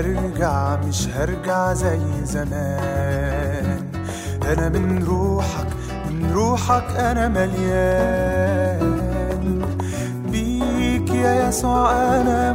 هرجع مش هرجع زي زمان انا من روحك من روحك انا مليان بيك يا يسوع انا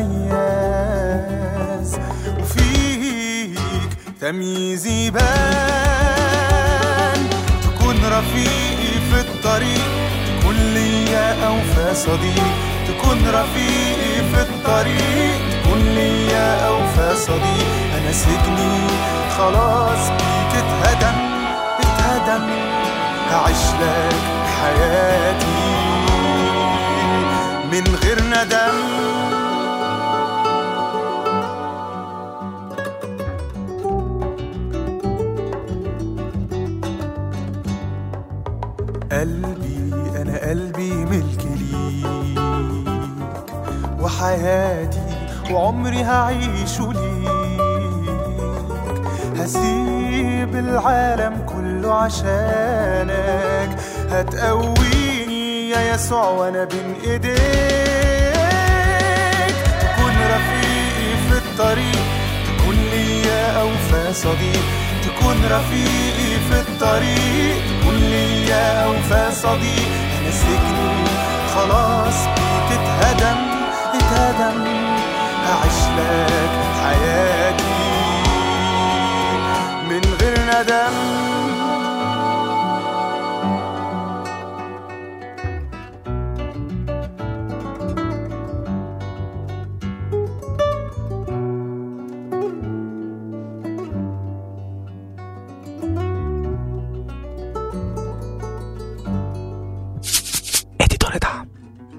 مميز وفيك تمييزي بان تكون رفيقي في الطريق تكون ليا اوفى صديق تكون رفيقي في الطريق تكون ليا اوفى صديق انا سجني خلاص بيك اتهدم اتهدم هعيش لك حياتي من غير ندم قلبي أنا قلبي ملك ليك وحياتي وعمري هعيشه ليك هسيب العالم كله عشانك هتقويني يا يسوع وانا بين ايديك تكون رفيقي في الطريق تكون ليا اوفى صديق تكون رفيقي في الطريق تكون ليا اوفى صديق انا سجني خلاص بيك اتهدم اتهدم هعيش لك حياتي من غير ندم اديتور دعم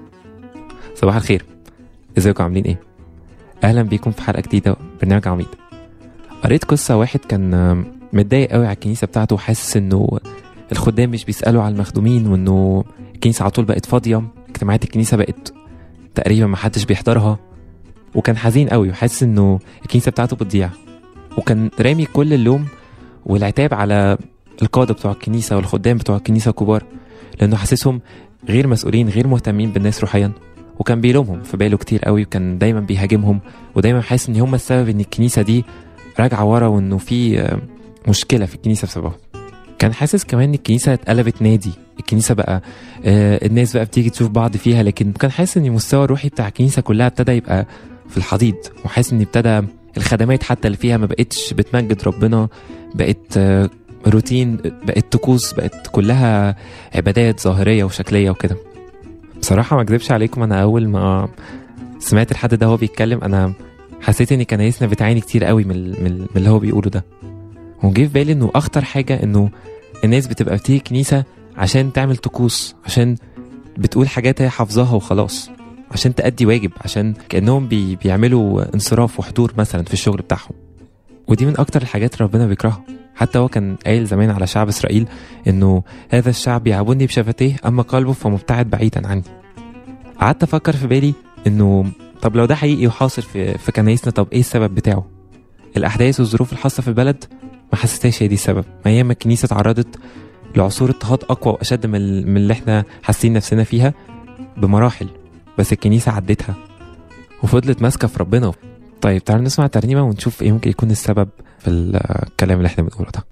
صباح الخير ازيكم عاملين ايه اهلا بيكم في حلقه جديده برنامج عميد قريت قصه واحد كان آم، متضايق قوي على الكنيسه بتاعته وحاسس انه الخدام مش بيسالوا على المخدومين وانه الكنيسه على طول بقت فاضيه اجتماعات الكنيسه بقت تقريبا ما حدش بيحضرها وكان حزين قوي وحاسس انه الكنيسه بتاعته بتضيع وكان رامي كل اللوم والعتاب على القاده بتوع الكنيسه والخدام بتوع الكنيسه الكبار لانه حاسسهم غير مسؤولين غير مهتمين بالناس روحيا وكان بيلومهم في باله كتير قوي وكان دايما بيهاجمهم ودايما حاسس ان هم السبب ان الكنيسه دي راجعه ورا وانه في آه، مشكله في الكنيسه بسببهم كان حاسس كمان ان الكنيسه اتقلبت نادي الكنيسه بقى آه، الناس بقى بتيجي تشوف بعض فيها لكن كان حاسس ان المستوى الروحي بتاع الكنيسه كلها ابتدى يبقى في الحضيض وحاسس ان ابتدى الخدمات حتى اللي فيها ما بقتش بتمجد ربنا بقت آه، روتين بقت طقوس بقت كلها عبادات ظاهريه وشكليه وكده بصراحه ما اكذبش عليكم انا اول ما سمعت الحد ده هو بيتكلم انا حسيت ان كنايسنا بتعاني كتير قوي من ال- من ال- من اللي هو بيقوله ده وجه في بالي انه اخطر حاجه انه الناس بتبقى بتيجي الكنيسه عشان تعمل طقوس عشان بتقول حاجات هي حافظاها وخلاص عشان تأدي واجب عشان كأنهم بي بيعملوا انصراف وحضور مثلا في الشغل بتاعهم ودي من أكتر الحاجات اللي ربنا بيكرهها حتى هو كان قايل زمان على شعب إسرائيل إنه هذا الشعب يعبدني بشفتيه أما قلبه فمبتعد بعيدا عني قعدت أفكر في بالي إنه طب لو ده حقيقي وحاصل في في كنايسنا طب إيه السبب بتاعه؟ الأحداث والظروف الحاصة في البلد ما حسيتهاش هي دي السبب ما أيام ما الكنيسة اتعرضت لعصور اضطهاد أقوى وأشد من ال- من اللي إحنا حاسين نفسنا فيها بمراحل بس الكنيسة عدتها وفضلت ماسكة في ربنا طيب تعالوا نسمع ترنيمة ونشوف ايه ممكن يكون السبب في الكلام اللي احنا بنقوله ده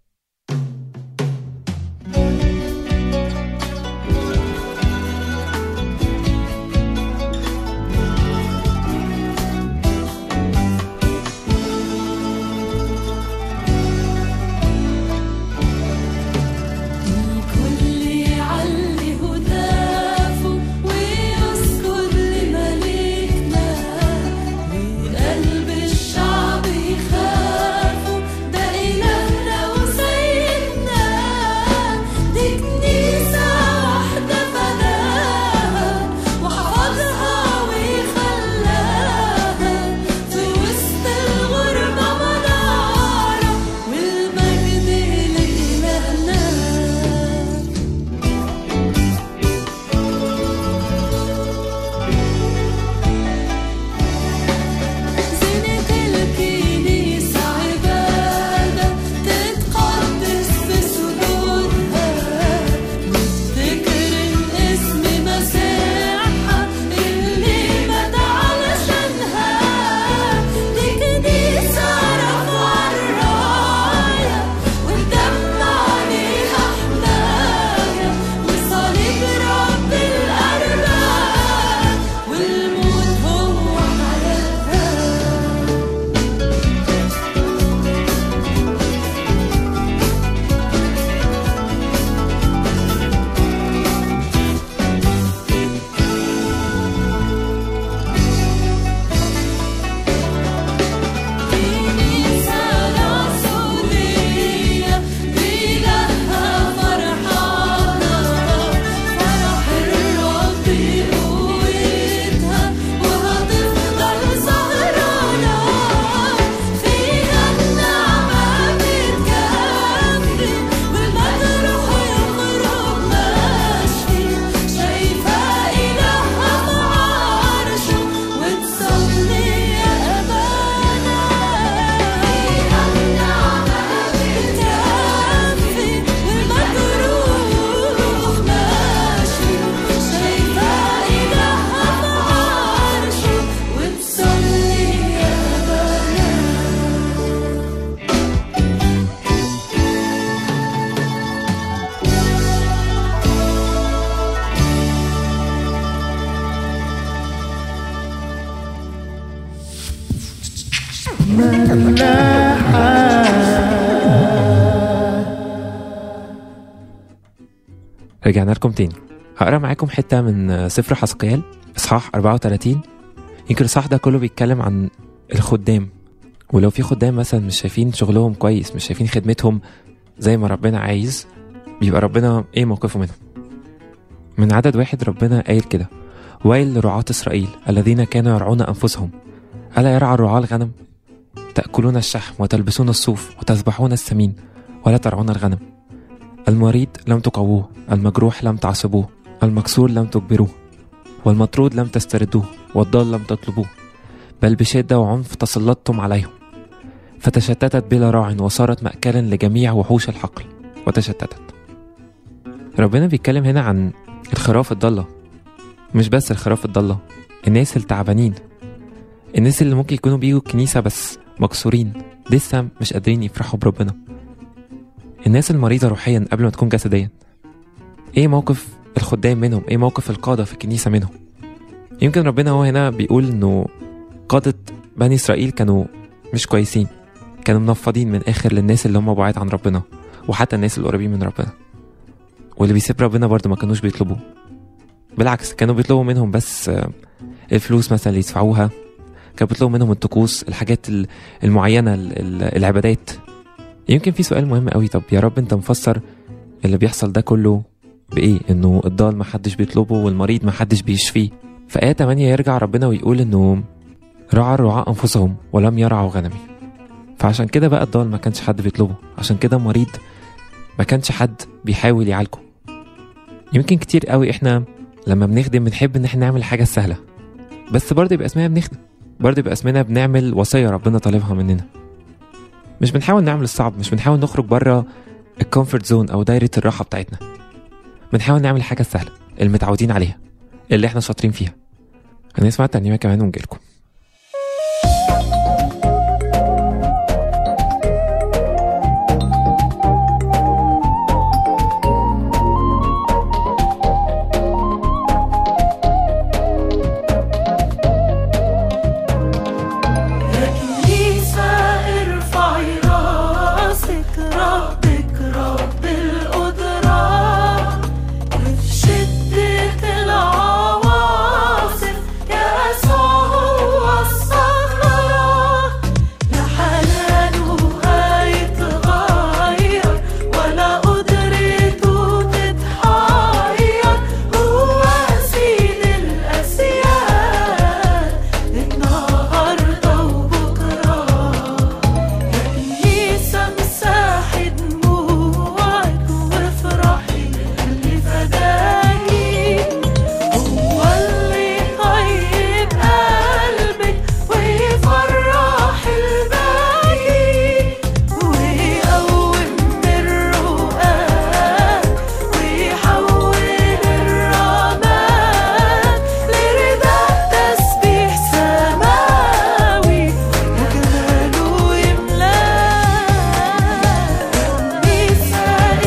الكل يعلي هتافه ويسجد لملكنا وقلب الشعب يخافوا ده إلهنا رجعنا لكم تاني هقرا معاكم حته من سفر حسقيال اصحاح 34 يمكن الاصحاح ده كله بيتكلم عن الخدام ولو في خدام مثلا مش شايفين شغلهم كويس مش شايفين خدمتهم زي ما ربنا عايز بيبقى ربنا ايه موقفه منهم من عدد واحد ربنا قايل كده ويل لرعاة إسرائيل الذين كانوا يرعون أنفسهم ألا يرعى الرعاة الغنم تأكلون الشحم وتلبسون الصوف وتذبحون السمين ولا ترعون الغنم المريض لم تقووه المجروح لم تعصبوه المكسور لم تجبروه والمطرود لم تستردوه والضال لم تطلبوه بل بشدة وعنف تسلطتم عليهم فتشتتت بلا راع وصارت مأكلا لجميع وحوش الحقل وتشتتت ربنا بيتكلم هنا عن الخراف الضالة مش بس الخراف الضالة الناس التعبانين الناس اللي ممكن يكونوا بيجوا الكنيسة بس مكسورين لسه مش قادرين يفرحوا بربنا الناس المريضة روحيا قبل ما تكون جسديا ايه موقف الخدام منهم ايه موقف القادة في الكنيسة منهم يمكن ربنا هو هنا بيقول انه قادة بني اسرائيل كانوا مش كويسين كانوا منفضين من اخر للناس اللي هم بعاد عن ربنا وحتى الناس القريبين من ربنا واللي بيسيب ربنا برضه ما كانوش بيطلبوه بالعكس كانوا بيطلبوا منهم بس آه، الفلوس مثلا اللي يدفعوها كانوا بيطلبوا منهم الطقوس الحاجات ال- المعينة ال- ال- العبادات يمكن في سؤال مهم قوي طب يا رب انت مفسر اللي بيحصل ده كله بإيه إنه الضال محدش بيطلبه والمريض محدش بيشفيه في آية 8 يرجع ربنا ويقول إنه رعى الرعاة أنفسهم ولم يرعوا غنمي فعشان كده بقى الضال ما كانش حد بيطلبه عشان كده مريض ما كانش حد بيحاول يعالجه يمكن كتير قوي احنا لما بنخدم بنحب ان احنا نعمل حاجة سهلة بس برضه يبقى اسمنا بنخدم برضه يبقى اسمنا بنعمل وصية ربنا طالبها مننا مش بنحاول نعمل الصعب مش بنحاول نخرج بره الكومفورت زون او دايرة الراحة بتاعتنا بنحاول نعمل الحاجة السهلة المتعودين عليها اللي احنا شاطرين فيها هنسمع الترنيمة كمان ونجيلكم كنيسة ارفعي راسك ربك رب القدرة وفي شدة العواصف يسوع هو الصخرة لا حنانه هيتغير ولا قدرته تتحير هو سيد الأسياد النهاردة وبكرة كنيسة مساحة دموعك وافرحي اللي فداكي هو اللي يطيب قلبك ويفرح الباقي ويقوم الرقاد ويحول الرماد لرداء تسبيح سماوي وجلاله يملاه كنيسة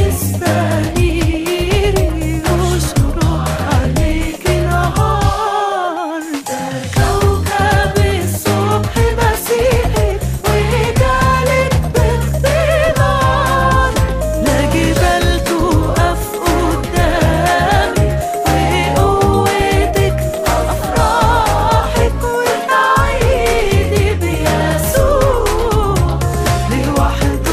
استنيري واشرق عليك نهار ده كوكب الصبح مسيحي وجالك باختبار لا جبال تقف قدامي وقوتك أفراحك وتعيدي بيسوع لوحده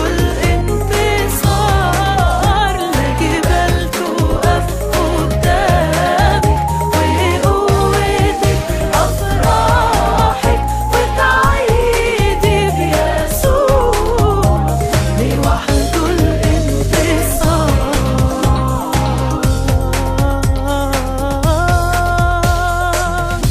الانتصار لا جبال تقف قدامك وقوتك أفراحك وتعيدي بيسوع لوحده الانتصار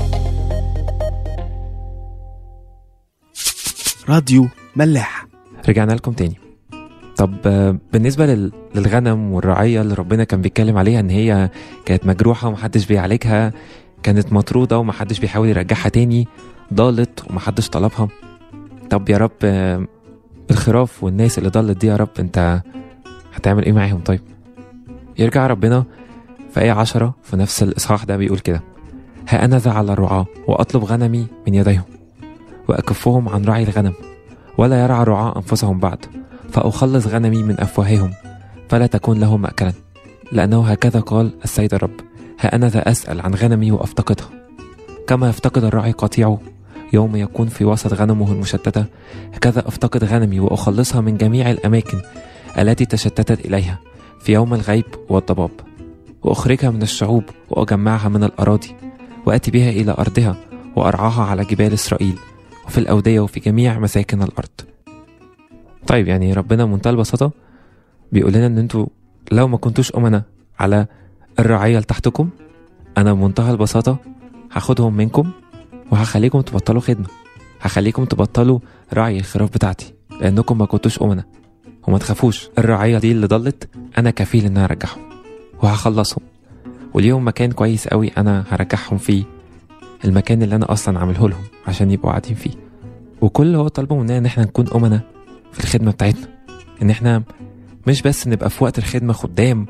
راديو ملاح رجعنا لكم تاني طب آه، بالنسبة لل- للغنم والرعية اللي ربنا كان بيتكلم عليها ان هي كانت مجروحة ومحدش بيعالجها كانت مطرودة ومحدش بيحاول يرجعها تاني ضالت ومحدش طلبها طب يا رب آه، الخراف والناس اللي ضلت دي يا رب انت هتعمل ايه معاهم طيب يرجع ربنا في آية عشرة في نفس الإصحاح ده بيقول كده ها أنا ذا على الرعاة وأطلب غنمي من يديهم وأكفهم عن رعي الغنم ولا يرعى الرعاة أنفسهم بعد فأخلص غنمي من أفواههم فلا تكون لهم مأكلا لأنه هكذا قال السيد الرب ها أنا ذا أسأل عن غنمي وأفتقدها كما يفتقد الراعي قطيعه يوم يكون في وسط غنمه المشتتة هكذا أفتقد غنمي وأخلصها من جميع الأماكن التي تشتتت إليها في يوم الغيب والضباب وأخرجها من الشعوب وأجمعها من الأراضي وأتي بها إلى أرضها وأرعاها على جبال إسرائيل وفي الأودية وفي جميع مساكن الأرض طيب يعني ربنا بمنتهى البساطة بيقول لنا إن أنتوا لو ما كنتوش أمنا على الرعية اللي تحتكم أنا بمنتهى البساطة هاخدهم منكم وهخليكم تبطلوا خدمة هخليكم تبطلوا رعي الخراف بتاعتي لأنكم ما كنتوش أمنا وما تخافوش الرعية دي اللي ضلت أنا كفيل إن أنا أرجعهم وهخلصهم وليهم مكان كويس قوي أنا هرجعهم فيه المكان اللي أنا أصلا عامله لهم عشان يبقوا قاعدين فيه وكل اللي هو طالبه مننا إن إحنا نكون أمنا في الخدمة بتاعتنا إن إحنا مش بس نبقى في وقت الخدمة خدام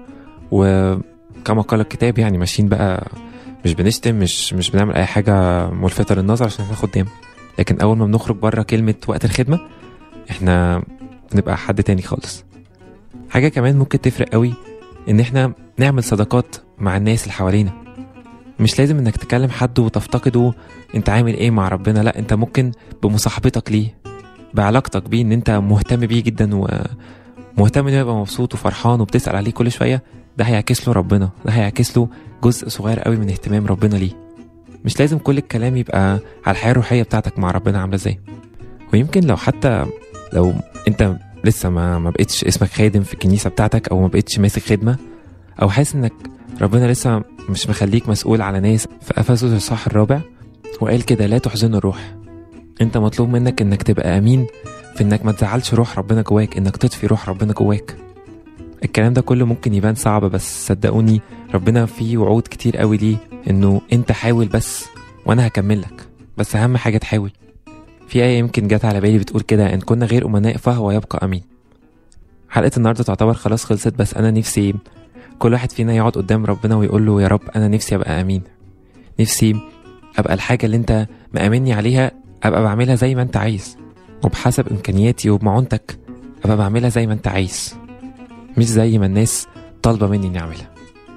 وكما قال الكتاب يعني ماشيين بقى مش بنشتم مش مش بنعمل أي حاجة ملفتة للنظر عشان إحنا خدام لكن أول ما بنخرج بره كلمة وقت الخدمة إحنا بنبقى حد تاني خالص حاجة كمان ممكن تفرق قوي إن إحنا نعمل صداقات مع الناس اللي حوالينا مش لازم إنك تكلم حد وتفتقده أنت عامل إيه مع ربنا لأ أنت ممكن بمصاحبتك ليه بعلاقتك بيه إن أنت مهتم بيه جدا ومهتم إنه يبقى مبسوط وفرحان وبتسأل عليه كل شوية ده هيعكس له ربنا ده هيعكس له جزء صغير قوي من اهتمام ربنا ليه مش لازم كل الكلام يبقى على الحياة الروحية بتاعتك مع ربنا عاملة ازاي ويمكن لو حتى لو انت لسه ما ما بقتش اسمك خادم في الكنيسة بتاعتك او ما بقتش ماسك خدمة او حاسس انك ربنا لسه مش مخليك مسؤول على ناس في افسس الصح الرابع وقال كده لا تحزن الروح انت مطلوب منك انك تبقى امين في انك ما تزعلش روح ربنا جواك انك تطفي روح ربنا جواك الكلام ده كله ممكن يبان صعب بس صدقوني ربنا فيه وعود كتير قوي ليه انه انت حاول بس وانا هكمل لك بس اهم حاجه تحاول في آية يمكن جت على بالي بتقول كده إن كنا غير أمناء فهو يبقى أمين حلقة النهاردة تعتبر خلاص خلصت بس أنا نفسي كل واحد فينا يقعد قدام ربنا ويقول له يا رب أنا نفسي أبقى أمين نفسي أبقى الحاجة اللي أنت مأمني عليها أبقى بعملها زي ما أنت عايز وبحسب إمكانياتي وبمعونتك أبقى بعملها زي ما أنت عايز مش زي ما الناس طالبة مني إني أعملها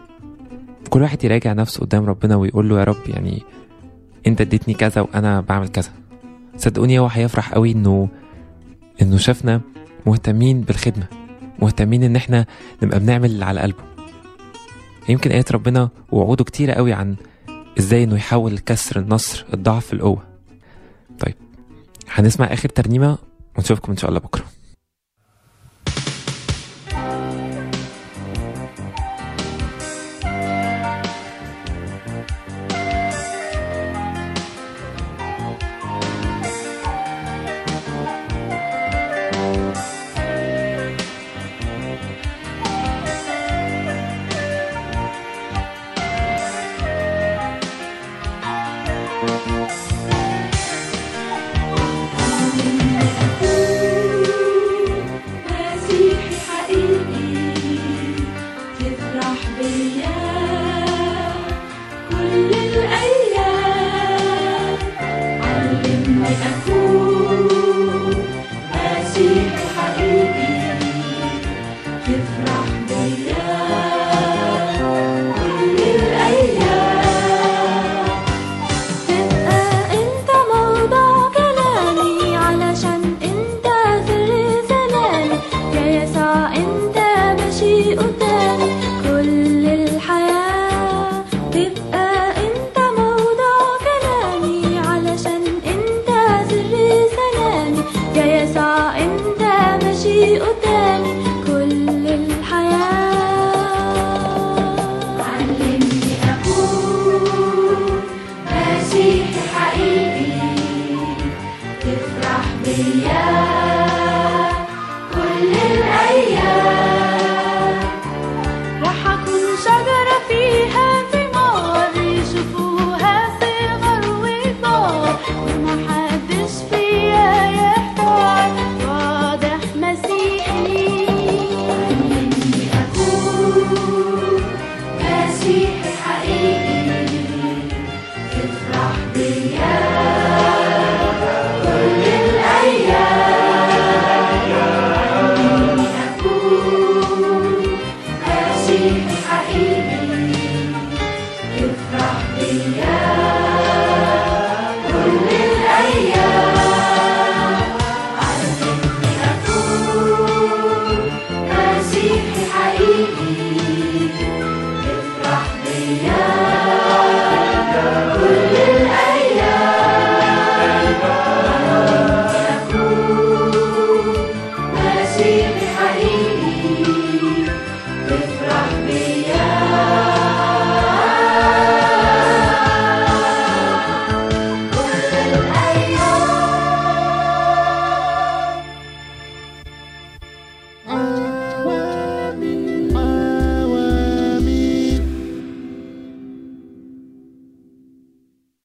كل واحد يراجع نفسه قدام ربنا ويقول له يا رب يعني أنت اديتني كذا وأنا بعمل كذا صدقوني هو هيفرح قوي انه انه شافنا مهتمين بالخدمه مهتمين ان احنا نبقى بنعمل اللي على قلبه يمكن ايات ربنا ووعوده كتيره قوي عن ازاي انه يحول الكسر النصر الضعف القوه طيب هنسمع اخر ترنيمه ونشوفكم ان شاء الله بكره